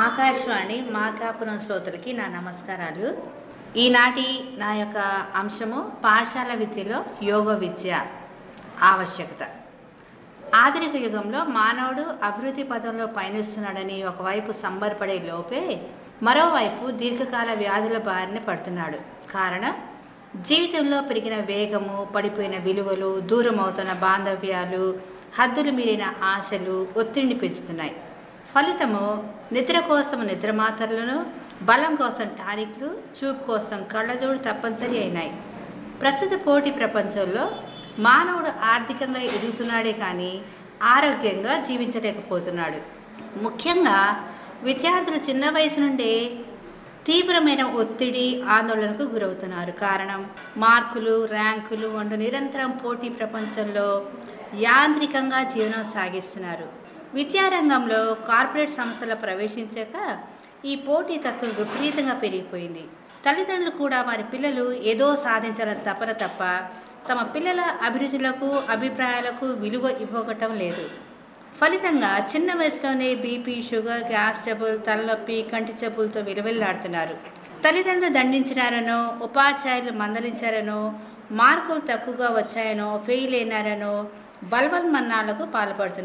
ఆకాశవాణి మాకాపురం శ్రోతలకి నా నమస్కారాలు ఈనాటి నా యొక్క అంశము పాఠశాల విద్యలో యోగ విద్య ఆవశ్యకత ఆధునిక యుగంలో మానవుడు అభివృద్ధి పదంలో పయనిస్తున్నాడని ఒకవైపు సంబరపడే లోపే మరోవైపు దీర్ఘకాల వ్యాధుల బారిన పడుతున్నాడు కారణం జీవితంలో పెరిగిన వేగము పడిపోయిన విలువలు దూరం అవుతున్న బాంధవ్యాలు హద్దులు మీరిన ఆశలు ఒత్తిడిని పెంచుతున్నాయి ఫలితము నిద్ర కోసం నిద్ర మాత్రలను బలం కోసం టానిక్లు చూపు కోసం కళ్ళజోడు తప్పనిసరి అయినాయి ప్రస్తుత పోటీ ప్రపంచంలో మానవుడు ఆర్థికంగా ఎదుగుతున్నాడే కానీ ఆరోగ్యంగా జీవించలేకపోతున్నాడు ముఖ్యంగా విద్యార్థులు చిన్న వయసు నుండే తీవ్రమైన ఒత్తిడి ఆందోళనకు గురవుతున్నారు కారణం మార్కులు ర్యాంకులు వంటి నిరంతరం పోటీ ప్రపంచంలో యాంత్రికంగా జీవనం సాగిస్తున్నారు విద్యారంగంలో కార్పొరేట్ సంస్థలు ప్రవేశించాక ఈ పోటీ తత్వం విపరీతంగా పెరిగిపోయింది తల్లిదండ్రులు కూడా వారి పిల్లలు ఏదో సాధించాలని తపన తప్ప తమ పిల్లల అభిరుచులకు అభిప్రాయాలకు విలువ ఇవ్వకటం లేదు ఫలితంగా చిన్న వయసులోనే బీపీ షుగర్ గ్యాస్ జబ్బులు తలనొప్పి కంటి జబ్బులతో విలువెల్లాడుతున్నారు తల్లిదండ్రులు దండించినారనో ఉపాధ్యాయులు మందలించారనో మార్కులు తక్కువగా వచ్చాయనో ఫెయిల్ అయినారనో బలవన్మన్నాలకు పాల్పడుతున్నారు